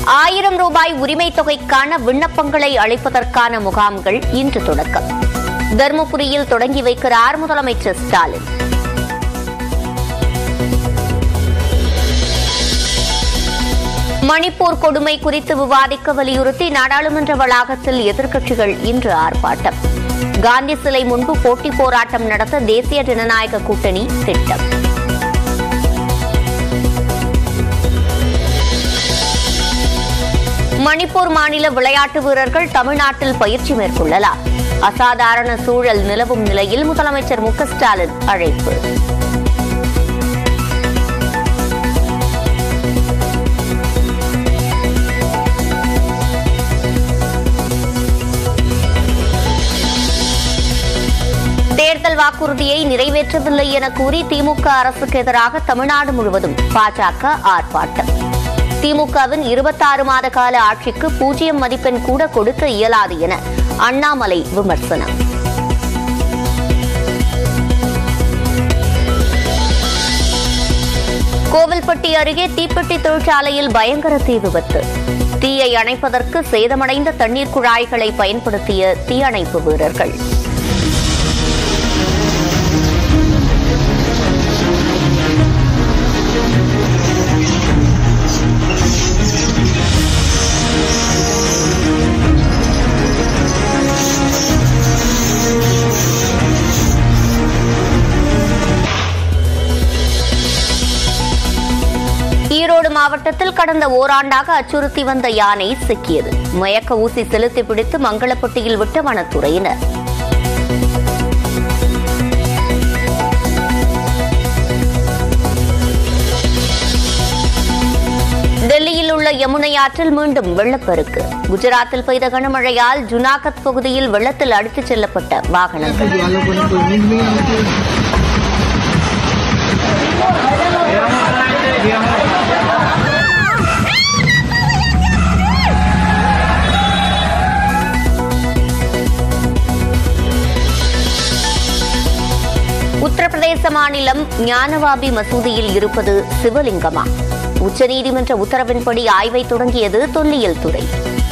ஆயிரம் ரூபாய் உரிமை தொகைக்கான விண்ணப்பங்களை அளிப்பதற்கான முகாம்கள் இன்று தொடக்கம் தருமபுரியில் தொடங்கி வைக்கிறார் முதலமைச்சர் ஸ்டாலின் மணிப்பூர் கொடுமை குறித்து விவாதிக்க வலியுறுத்தி நாடாளுமன்ற வளாகத்தில் எதிர்க்கட்சிகள் இன்று ஆர்ப்பாட்டம் காந்தி சிலை முன்பு போட்டி போராட்டம் நடத்த தேசிய ஜனநாயக கூட்டணி திட்டம் மணிப்பூர் மாநில விளையாட்டு வீரர்கள் தமிழ்நாட்டில் பயிற்சி மேற்கொள்ளலாம் அசாதாரண சூழல் நிலவும் நிலையில் முதலமைச்சர் மு க ஸ்டாலின் அழைப்பு தேர்தல் வாக்குறுதியை நிறைவேற்றவில்லை என கூறி திமுக அரசுக்கு எதிராக தமிழ்நாடு முழுவதும் பாஜக ஆர்ப்பாட்டம் திமுகவின் இருபத்தாறு மாத கால ஆட்சிக்கு பூஜ்ஜியம் மதிப்பெண் கூட கொடுக்க இயலாது என அண்ணாமலை விமர்சனம் கோவில்பட்டி அருகே தீப்பெட்டி தொழிற்சாலையில் பயங்கர தீ விபத்து தீயை அணைப்பதற்கு சேதமடைந்த தண்ணீர் குழாய்களை பயன்படுத்திய தீயணைப்பு வீரர்கள் ஈரோடு மாவட்டத்தில் கடந்த ஓராண்டாக அச்சுறுத்தி வந்த யானை சிக்கியது மயக்க ஊசி செலுத்தி பிடித்து மங்களப்பட்டியில் விட்ட வனத்துறையினர் டெல்லியில் உள்ள யமுனை ஆற்றில் மீண்டும் வெள்ளப்பெருக்கு குஜராத்தில் பெய்த கனமழையால் ஜுனாகத் பகுதியில் வெள்ளத்தில் அடித்துச் செல்லப்பட்ட வாகனங்கள் உத்தரப்பிரதேச மாநிலம் ஞானவாபி மசூதியில் இருப்பது சிவலிங்கமா உச்சநீதிமன்ற உத்தரவின்படி ஆய்வை தொடங்கியது தொல்லியல் துறை